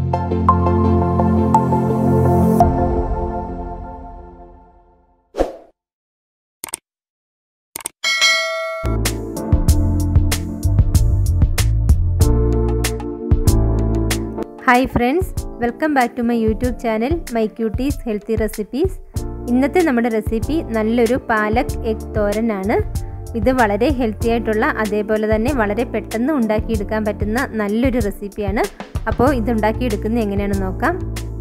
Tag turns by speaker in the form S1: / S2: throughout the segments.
S1: hi friends welcome back to my YouTube channel my cuties healthy recipes ഇന്നത്തെ നമ്മുടെ recipe നല്ലൊരു palak egg തോരനാണ് ഇത് വളരെ ഹെൽത്തി ആയിട്ടുള്ള അതേപോലെ തന്നെ വളരെ പെട്ടെന്ന് ഉണ്ടാക്കിയെടുക്കാൻ പറ്റുന്ന നല്ലൊരു റെസിപ്പിയാണ് അപ്പോൾ ഇത് ഉണ്ടാക്കിയെടുക്കുന്നത് എങ്ങനെയാണെന്ന് നോക്കാം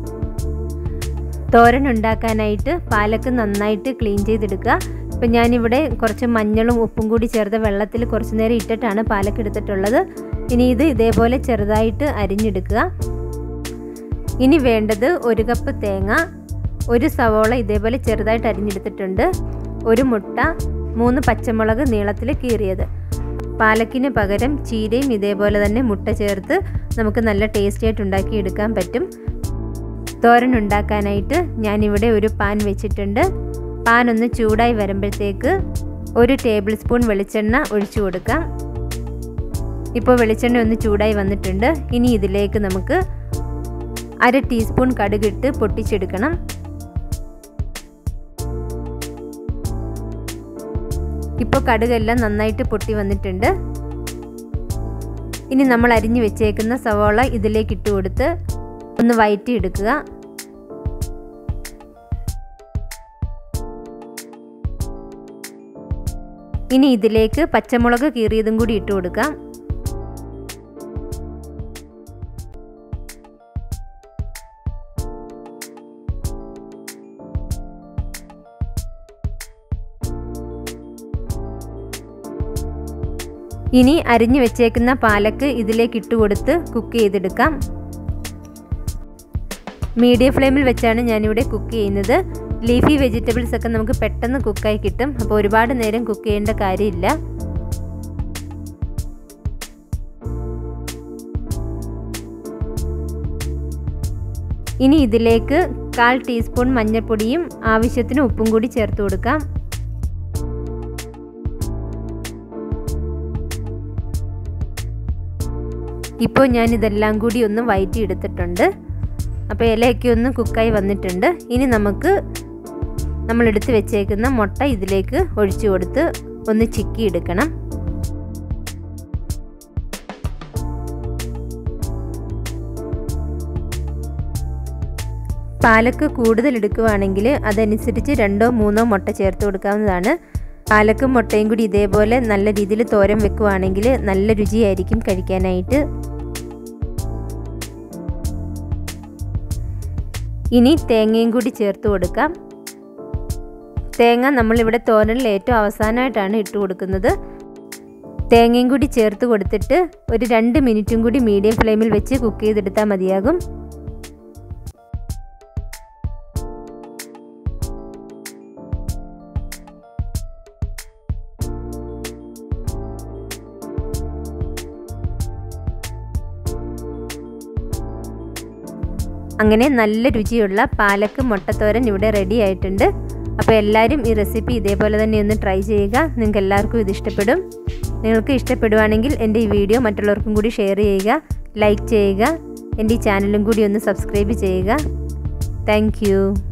S1: തോരൻ ഉണ്ടാക്കാനായിട്ട് പാലക്ക് നന്നായിട്ട് ക്ലീൻ ചെയ്തെടുക്കുക ഇപ്പം ഞാനിവിടെ കുറച്ച് മഞ്ഞളും ഉപ്പും കൂടി ചേർത്ത് വെള്ളത്തിൽ കുറച്ച് നേരം ഇട്ടിട്ടാണ് പാലക്ക് എടുത്തിട്ടുള്ളത് ഇനി ഇത് ഇതേപോലെ ചെറുതായിട്ട് അരിഞ്ഞെടുക്കുക ഇനി വേണ്ടത് ഒരു കപ്പ് തേങ്ങ ഒരു സവോള ഇതേപോലെ ചെറുതായിട്ട് അരിഞ്ഞെടുത്തിട്ടുണ്ട് ഒരു മുട്ട മൂന്ന് പച്ചമുളക് നീളത്തിൽ കീറിയത് പാലക്കിന് പകരം ചീരയും ഇതേപോലെ തന്നെ മുട്ട ചേർത്ത് നമുക്ക് നല്ല ടേസ്റ്റി ആയിട്ട് ഉണ്ടാക്കിയെടുക്കാൻ പറ്റും തോരൻ ഉണ്ടാക്കാനായിട്ട് ഞാനിവിടെ ഒരു പാൻ വെച്ചിട്ടുണ്ട് പാൻ ഒന്ന് ചൂടായി വരുമ്പോഴത്തേക്ക് ഒരു ടേബിൾ സ്പൂൺ വെളിച്ചെണ്ണ ഒഴിച്ചു കൊടുക്കാം ഇപ്പോൾ വെളിച്ചെണ്ണ ഒന്ന് ചൂടായി വന്നിട്ടുണ്ട് ഇനി ഇതിലേക്ക് നമുക്ക് അര ടീസ്പൂൺ കടുകിട്ട് പൊട്ടിച്ചെടുക്കണം ഇപ്പോൾ കടുകെല്ലാം നന്നായിട്ട് പൊട്ടി വന്നിട്ടുണ്ട് ഇനി നമ്മൾ അരിഞ്ഞു വെച്ചേക്കുന്ന സവോള ഇതിലേക്ക് ഇട്ട് കൊടുത്ത് ഒന്ന് വയറ്റി എടുക്കുക ഇനി ഇതിലേക്ക് പച്ചമുളക് കീറിയതും കൂടി ഇട്ട് കൊടുക്കാം ഇനി അരിഞ്ഞു വെച്ചേക്കുന്ന പാലക്ക് ഇതിലേക്ക് ഇട്ട് കൊടുത്ത് കുക്ക് ചെയ്തെടുക്കാം മീഡിയം ഫ്ലെയിമിൽ വെച്ചാണ് ഞാനിവിടെ കുക്ക് ചെയ്യുന്നത് ലീഫി വെജിറ്റബിൾസ് ഒക്കെ നമുക്ക് പെട്ടെന്ന് കുക്കായി കിട്ടും അപ്പോൾ ഒരുപാട് നേരം കുക്ക് ചെയ്യേണ്ട കാര്യമില്ല ഇനി ഇതിലേക്ക് കാൽ ടീസ്പൂൺ മഞ്ഞൾപ്പൊടിയും ആവശ്യത്തിന് ഉപ്പും കൂടി ചേർത്ത് കൊടുക്കാം ഇപ്പോൾ ഞാൻ ഇതെല്ലാം കൂടി ഒന്ന് വയറ്റി എടുത്തിട്ടുണ്ട് അപ്പോൾ ഇലയൊക്കെ ഒന്ന് കുക്കായി വന്നിട്ടുണ്ട് ഇനി നമുക്ക് നമ്മൾ എടുത്ത് വെച്ചേക്കുന്ന മുട്ട ഇതിലേക്ക് ഒഴിച്ചു കൊടുത്ത് ഒന്ന് ചിക്കി എടുക്കണം പാലക്ക് കൂടുതൽ എടുക്കുകയാണെങ്കിൽ അതനുസരിച്ച് രണ്ടോ മൂന്നോ മുട്ട ചേർത്ത് കൊടുക്കാവുന്നതാണ് പാലക്കും മുട്ടയും കൂടി ഇതേപോലെ നല്ല രീതിയിൽ തോരൻ വെക്കുവാണെങ്കിൽ നല്ല രുചിയായിരിക്കും കഴിക്കാനായിട്ട് ഇനി തേങ്ങയും കൂടി ചേർത്ത് കൊടുക്കാം തേങ്ങ നമ്മളിവിടെ തോരനിൽ ഏറ്റവും അവസാനമായിട്ടാണ് ഇട്ട് കൊടുക്കുന്നത് തേങ്ങയും കൂടി ചേർത്ത് കൊടുത്തിട്ട് ഒരു രണ്ട് മിനിറ്റും കൂടി മീഡിയം ഫ്ലെയിമിൽ വെച്ച് കുക്ക് ചെയ്തെടുത്താൽ മതിയാകും അങ്ങനെ നല്ല രുചിയുള്ള പാലക്ക് മുട്ടത്തോരൻ ഇവിടെ റെഡി ആയിട്ടുണ്ട് അപ്പോൾ എല്ലാവരും ഈ റെസിപ്പി ഇതേപോലെ തന്നെ ഒന്ന് ട്രൈ ചെയ്യുക നിങ്ങൾക്ക് എല്ലാവർക്കും ഇത് ഇഷ്ടപ്പെടും നിങ്ങൾക്ക് ഇഷ്ടപ്പെടുവാണെങ്കിൽ എൻ്റെ ഈ വീഡിയോ മറ്റുള്ളവർക്കും കൂടി ഷെയർ ചെയ്യുക ലൈക്ക് ചെയ്യുക എൻ്റെ ഈ ചാനലും കൂടി ഒന്ന് സബ്സ്ക്രൈബ് ചെയ്യുക താങ്ക്